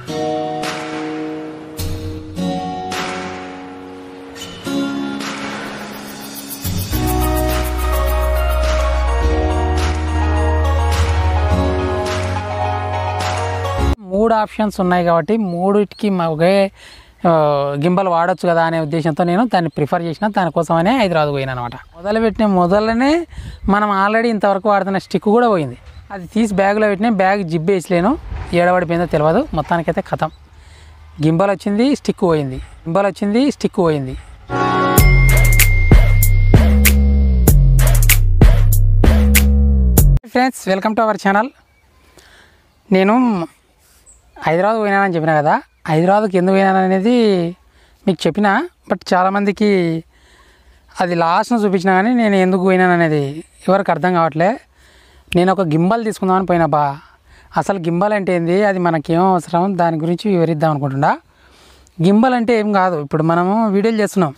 మూడు ఆప్షన్స్ ఉన్నాయి కాబట్టి మూడిటికి మ- ఒకే ఆ, గింబల్ వాడొచ్చు కదా అనే ఉద్దేశంతో నేను దాన్ని ప్రిఫర్ చేసిన దానికోసమనే హైదరాబాద్ పోయిన అనమాట మొదలుపెట్టిన మొదలనే మనం ఆల్రెడీ ఇంతవరకు వాడుతున్న స్టిక్ కూడా పోయింది అది తీసి బ్యాగ్లో పెట్టిన బ్యాగ్ జిప్ వేసలేను ఏడబడిపోయిందో తెలియదు మొత్తానికైతే కథం గింబల్ వచ్చింది స్టిక్ పోయింది గింబల్ వచ్చింది స్టిక్ పోయింది friends welcome to our channel నేను హైదరాబాద్ పోయినానని చెప్పిన కదా హైదరాబాద్కి ఎందుకు పోయినాను అనేది మీకు చెప్పిన బట్ చాలామందికి అది లాస్ట్ను చూపించినా కానీ నేను ఎందుకు పోయినాను అనేది ఎవరికి అర్థం కావట్లే నేను ఒక గింబల్ తీసుకుందామని పోయినా బా అసలు గింబల్ అంటే ఏంది అది మనకేం అవసరం దాని గురించి వివరిద్దాం అనుకుంటున్నా గింబల్ అంటే ఏం కాదు ఇప్పుడు మనము వీడియోలు చేస్తున్నాం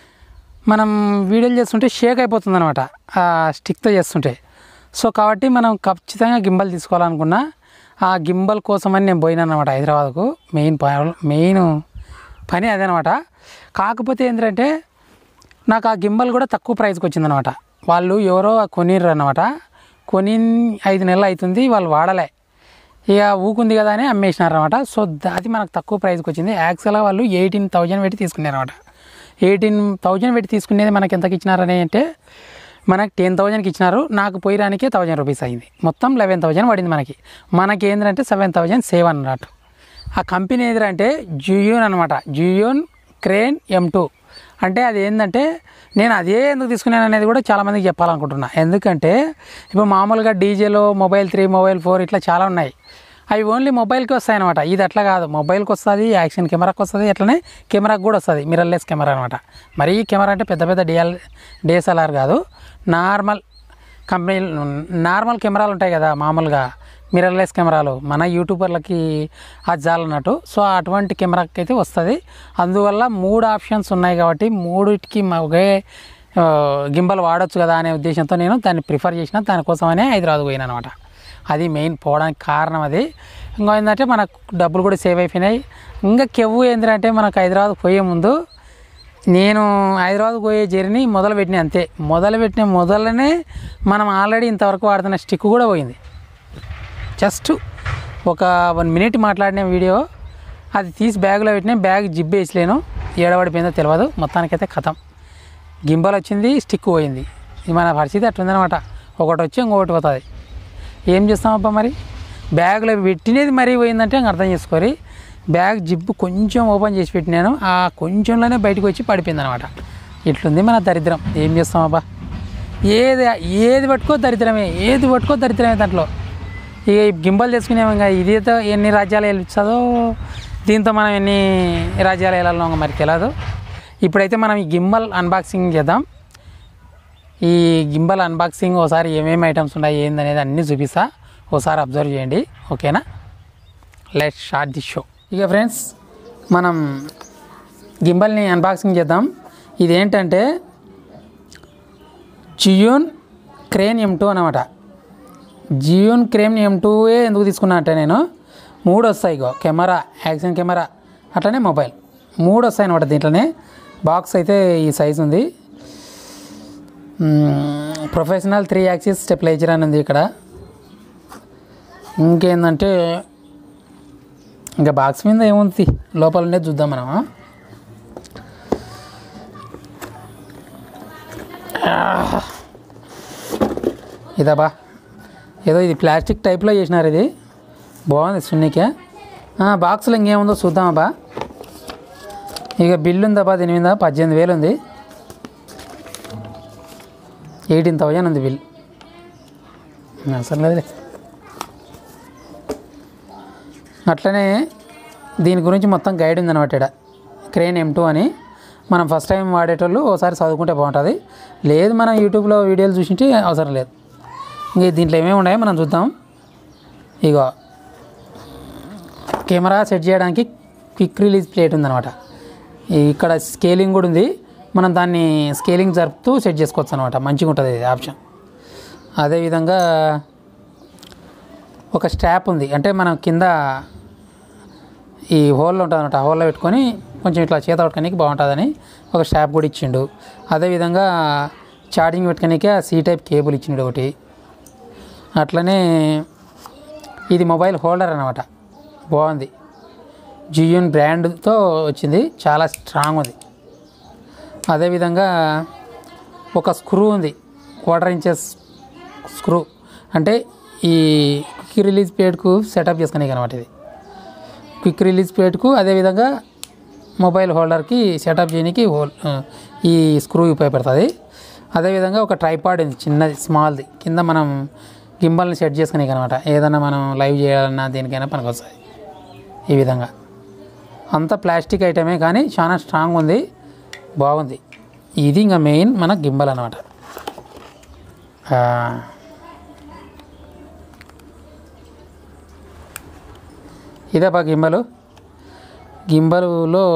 మనం వీడియోలు చేస్తుంటే షేక్ అయిపోతుంది అనమాట ఆ స్టిక్తో చేస్తుంటే సో కాబట్టి మనం ఖచ్చితంగా గింబల్ తీసుకోవాలనుకున్నా ఆ గింబల్ కోసమని నేను పోయినాను అనమాట హైదరాబాద్కు మెయిన్ ప- మెయిన్ పని అదనమాట కాకపోతే ఏంటంటే నాకు ఆ గింబల్ కూడా తక్కువ ప్రైస్కి వచ్చిందనమాట వాళ్ళు ఎవరో కొనిర్రు అనమాట కొని ఐదు నెలలు అవుతుంది వాళ్ళు వాడలే ఇక ఊకుంది కదా అని అమ్మేసినారు అనమాట సో ద- అది మనకు తక్కువ ప్రైస్కి వచ్చింది యాక్చువల్గా వాళ్ళు ఎయిటీన్ థౌజండ్ పెట్టి తీసుకున్నారు అనమాట ఎయిటీన్ థౌజండ్ పెట్టి తీసుకునేది మనకి ఎంతకి ఇచ్చినారని అంటే మనకి టెన్ థౌజండ్కి ఇచ్చినారు నాకు పోయడానికే థౌజండ్ రూపీస్ అయింది మొత్తం లెవెన్ థౌజండ్ పడింది మనకి మనకి ఏంటంటే సెవెన్ థౌజండ్ సేవ్ అన్నట్టు ఆ కంపెనీ ఏదంటే జియోన్ అనమాట జియోన్ క్రేన్ ఎం టూ అంటే అది ఏంటంటే నేను అదే ఎందుకు తీసుకున్నాను అనేది కూడా చాలామందికి చెప్పాలనుకుంటున్నా ఎందుకంటే ఇప్పుడు మామూలుగా డీజేలో మొబైల్ త్రీ మొబైల్ ఫోర్ ఇట్లా చాలా ఉన్నాయి అవి ఓన్లీ మొబైల్కి వస్తాయి అనమాట ఇది అట్లా కాదు మొబైల్కి వస్తుంది యాక్షన్ కెమెరాకి వస్తుంది అట్లనే కెమెరాకి కూడా వస్తుంది మిరర్లెస్ కెమెరా అనమాట మరీ కెమెరా అంటే పెద్ద పెద్ద డిఎల్ డిఎస్ఎల్ఆర్ కాదు నార్మల్ కంపెనీ నార్మల్ కెమెరాలు ఉంటాయి కదా మామూలుగా మిరర్లెస్ కెమెరాలు మన యూట్యూబర్లకి అది చాలన్నట్టు సో అటువంటి కెమెరాకి అయితే వస్తుంది అందువల్ల మూడు ఆప్షన్స్ ఉన్నాయి కాబట్టి మూడిటికి మ- ఒకే ఆ, గింబల్ వాడొచ్చు కదా అనే ఉద్దేశంతో నేను దాన్ని ప్రిఫర్ చేసిన దానికోసమనే హైదరాబాద్ పోయినా అనమాట అది మెయిన్ పోవడానికి కారణం అది ఇంకా ఏంటంటే మనకు డబ్బులు కూడా సేవ్ అయిపోయినాయి ఇంకా కెవ్వు ఏంటంటే మనకు హైదరాబాద్ పోయే ముందు నేను హైదరాబాద్ పోయే జర్నీ మొదలు పెట్టిన అంతే మొదలు పెట్టిన మొదలనే మనం ఆల్రెడీ ఇంతవరకు వాడుతున్న స్టిక్ కూడా పోయింది జస్ట్ ఒక వన్ మినిట్ మాట్లాడిన వీడియో అది తీసి బ్యాగ్లో పెట్టిన బ్యాగ్ జిప్ వేసలేను ఏడబడిపోయిందో తెలియదు మొత్తానికైతే కథం గింబల్ వచ్చింది స్టిక్ పోయింది ఇది మన పరిస్థితి అట్లుందనమాట ఒకటి వచ్చి ఇంకొకటి పోతుంది ఏం చేస్తామబ్బా మరి బ్యాగ్లో పెట్టినది మరీ పోయిందంటే ఇంక అర్థం చేసుకోరి బ్యాగ్ జిప్ కొంచెం ఓపెన్ చేసి పెట్టినాను ఆ కొంచెంలోనే బయటకు వచ్చి పడిపోయింది అనమాట ఇట్లుంది మన దరిద్రం ఏం చేస్తామబ్బా ఏది ఏది పట్టుకో దరిద్రమే ఏది పట్టుకో దరిద్రమే దాంట్లో ఇక ఈ గింబల్ తెచ్చుకునేమో ఇంకా ఇదేతో ఎన్ని రాజ్యాలు వెళ్ళిచ్చదో దీంతో మనం ఎన్ని రాజ్యాలు వెళ్ళాలో మరి తెలియదు ఇప్పుడైతే మనం ఈ గింబల్ అన్బాక్సింగ్ చేద్దాం ఈ గింబల్ అన్బాక్సింగ్ ఒకసారి ఏమేమి ఐటమ్స్ ఉన్నాయి ఏందనేది అన్నీ చూపిస్తా ఒకసారి అబ్జర్వ్ చేయండి ఓకేనా లెట్ షార్ట్ ది షో ఇక ఫ్రెండ్స్ మనం గింబల్ని అన్బాక్సింగ్ చేద్దాం ఇదేంటంటే జియోన్ క్రేన్ ఎం టూ అనమాట జియోన్ క్రేమ్ ఎం టూఏ ఎందుకు తీసుకున్నా అంటే నేను మూడు వస్తాయి ఇగో కెమెరా యాక్షన్ కెమెరా అట్లనే మొబైల్ మూడు వస్తాయి అనమాట దీంట్లోనే బాక్స్ అయితే ఈ సైజ్ ఉంది మ్మ్, ప్రొఫెషనల్ త్రీ యాక్సిస్ స్టెప్లైజర్ అని ఉంది ఇక్కడ ఇంకేందంటే ఇంకా బాక్స్ మీద ఏముంది లోపల ఉండేది చూద్దాం మనం ఇదాబా ఏదో ఇది ప్లాస్టిక్ టైప్లో చేసినారు ఇది బాగుంది సున్నికే బాక్స్లో ఇంకేముందో చూద్దామబ్బా ఇక బిల్లు ఉందబ్బా దీని మీద పద్దెనిమిది వేలు ఉంది ఎయిటీన్ థౌజండ్ ఉంది బిల్ అసలు లేదులే అట్లనే దీని గురించి మొత్తం గైడ్ ఉందన్నమాట ఇక్కడ క్రేన్ ఎం టూ అని మనం ఫస్ట్ టైం వాడేటోళ్ళు ఒకసారి చదువుకుంటే బాగుంటుంది లేదు మనం యూట్యూబ్లో వీడియోలు చూసింటే అవసరం లేదు ఇంక దీంట్లో ఏమేమి ఉన్నాయో మనం చూద్దాం ఇగో కెమెరా సెట్ చేయడానికి క్విక్ రిలీజ్ ప్లేట్ ఉందన్నమాట ఇక్కడ స్కేలింగ్ కూడా ఉంది మనం దాన్ని స్కేలింగ్ జరుపుతూ సెట్ చేసుకోవచ్చు అనమాట మంచిగా ఉంటుంది ఇది ఆప్షన్ అదేవిధంగా ఒక స్ట్రాప్ ఉంది అంటే మనం కింద ఈ హోల్లో ఉంటుంది అనమాట ఆ హోల్లో పెట్టుకొని కొంచెం ఇట్లా చేత పట్టుకోనికి బాగుంటుందని ఒక స్టాప్ కూడా ఇచ్చిండు అదేవిధంగా ఛార్జింగ్ పెట్టుకోనికే ఆ సి టైప్ కేబుల్ ఇచ్చిండు ఒకటి అట్లనే ఇది మొబైల్ హోల్డర్ అనమాట బాగుంది జియోన్ బ్రాండ్తో వచ్చింది చాలా స్ట్రాంగ్ ఉంది అదేవిధంగా ఒక స్క్రూ ఉంది క్వార్టర్ ఇంచెస్ స్క్రూ అంటే ఈ క్విక్ రిలీజ్ ప్లేట్కు సెటప్ చేసుకునే అనమాట ఇది క్విక్ రిలీజ్ ప్లేట్కు అదేవిధంగా మొబైల్ హోల్డర్కి సెటప్ చేయడానికి హోల్ ఆ, ఈ స్క్రూ ఉపయోగపడుతుంది అదేవిధంగా ఒక ట్రైపాడ్ ఉంది చిన్నది స్మాల్ది కింద మనం గింబల్ని సెట్ చేసుకునే అనమాట ఏదైనా మనం లైవ్ చేయాలన్నా దేనికైనా పనికి వస్తుంది ఈ విధంగా అంతా ప్లాస్టిక్ ఐటమే కానీ చాలా స్ట్రాంగ్ ఉంది బాగుంది ఇది ఇంకా మెయిన్ మన గింబల్ అనమాట ఇదే బా గింబలు గింబలులో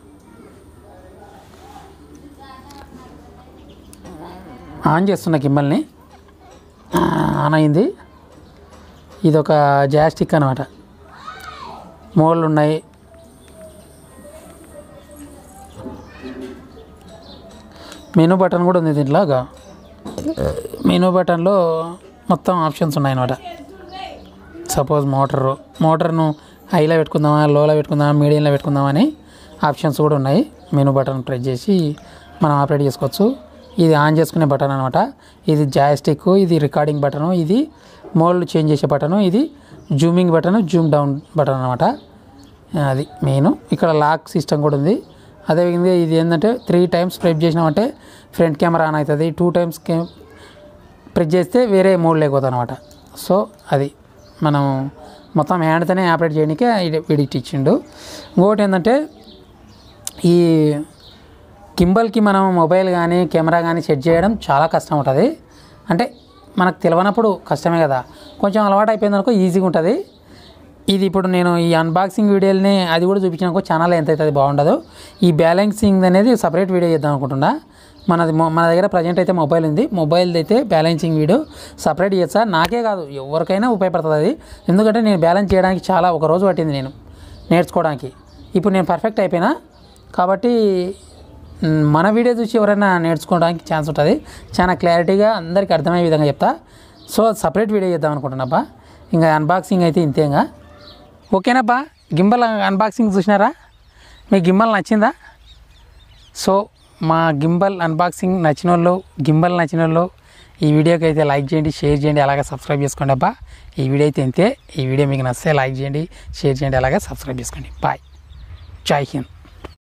ఆన్ చేస్తున్న గింబల్ని ఆ, ఆన్ అయింది ఇది ఒక జాస్టిక్ అనమాట మోళ్ళు ఉన్నాయి మెనూ బటన్ కూడా ఉంది దీంట్లో గా. మెనూ బటన్లో మొత్తం ఆప్షన్స్ ఉన్నాయన్నమాట సపోజ్ మోటారు మోటార్ను హైలో పెట్టుకుందామా లోలో పెట్టుకుందామా మీడియంలో పెట్టుకుందామా అని ఆప్షన్స్ కూడా ఉన్నాయి మెనూ బటన్ ప్రెస్ చేసి మనం ఆపరేట్ చేసుకోవచ్చు ఇది ఆన్ చేసుకునే బటన్ అనమాట ఇది జాయిస్టిక్ ఇది రికార్డింగ్ బటను ఇది మోల్డ్ చేంజ్ చేసే బటను ఇది zooming button zoom down button అనమాట అది మెయిన్ ఇక్కడ లాక్ సిస్టమ్ కూడా ఉంది అదేవిధంగా ఇది ఏంటంటే త్రీ టైమ్స్ ప్రెస్ చేసినామంటే ఫ్రంట్ కెమెరా ఆన్ అవుతుంది టూ టైమ్స్ కే ప్రెస్ చేస్తే వేరే మోడ్ లేకపోతుంది అనమాట సో అది మనం మొత్తం హ్యాండ్తోనే ఆపరేట్ చేయడానికే ఇది వీడికి ఇచ్చిండు ఇంకొకటి ఏంటంటే ఈ గింబల్కి మనం మొబైల్ కానీ కెమెరా కానీ సెట్ చేయడం చాలా కష్టం ఉంటుంది అంటే మనకు తెలియనప్పుడు కష్టమే కదా కొంచెం అలవాటు అయిపోయింది అనుకో ఈజీగా ఉంటుంది ఇది ఇప్పుడు నేను ఈ అన్బాక్సింగ్ వీడియోని అది కూడా చూపించినాకో ఛానల్ ఎంత అవుతుంది బాగుండదు ఈ బ్యాలెన్సింగ్ అనేది సపరేట్ వీడియో చేద్దాం అనుకుంటున్నా మనది మొ- మన దగ్గర ప్రజెంట్ అయితే మొబైల్ ఉంది మొబైల్ అయితే బ్యాలెన్సింగ్ వీడియో సపరేట్ చేస్తా నాకే కాదు ఎవరికైనా ఉపయోగపడుతుంది అది ఎందుకంటే నేను బ్యాలెన్స్ చేయడానికి చాలా ఒక రోజు పట్టింది నేను నేర్చుకోవడానికి ఇప్పుడు నేను పర్ఫెక్ట్ అయిపోయినా కాబట్టి మ్, మన వీడియో చూసి ఎవరైనా నేర్చుకోవడానికి ఛాన్స్ ఉంటుంది చాలా క్లారిటీగా అందరికీ అర్థమయ్యే విధంగా చెప్తా సో సపరేట్ వీడియో చేద్దాం అనుకుంటున్నాబ్బా ఇంకా అన్బాక్సింగ్ అయితే ఇంతేగా ఓకేనాబ్బా గింబల్ అన్బాక్సింగ్ చూసినారా మీ గింబల్ నచ్చిందా సో మా గింబల్ అన్బాక్సింగ్ నచ్చిన వాళ్ళు గింబల్ నచ్చిన వాళ్ళు ఈ వీడియోకి అయితే లైక్ చేయండి షేర్ చేయండి అలాగే సబ్స్క్రైబ్ చేసుకోండి అబ్బా ఈ వీడియో అయితే ఇంతే ఈ వీడియో మీకు నచ్చితే లైక్ చేయండి షేర్ చేయండి అలాగే సబ్స్క్రైబ్ చేసుకోండి బాయ్ జై హింద్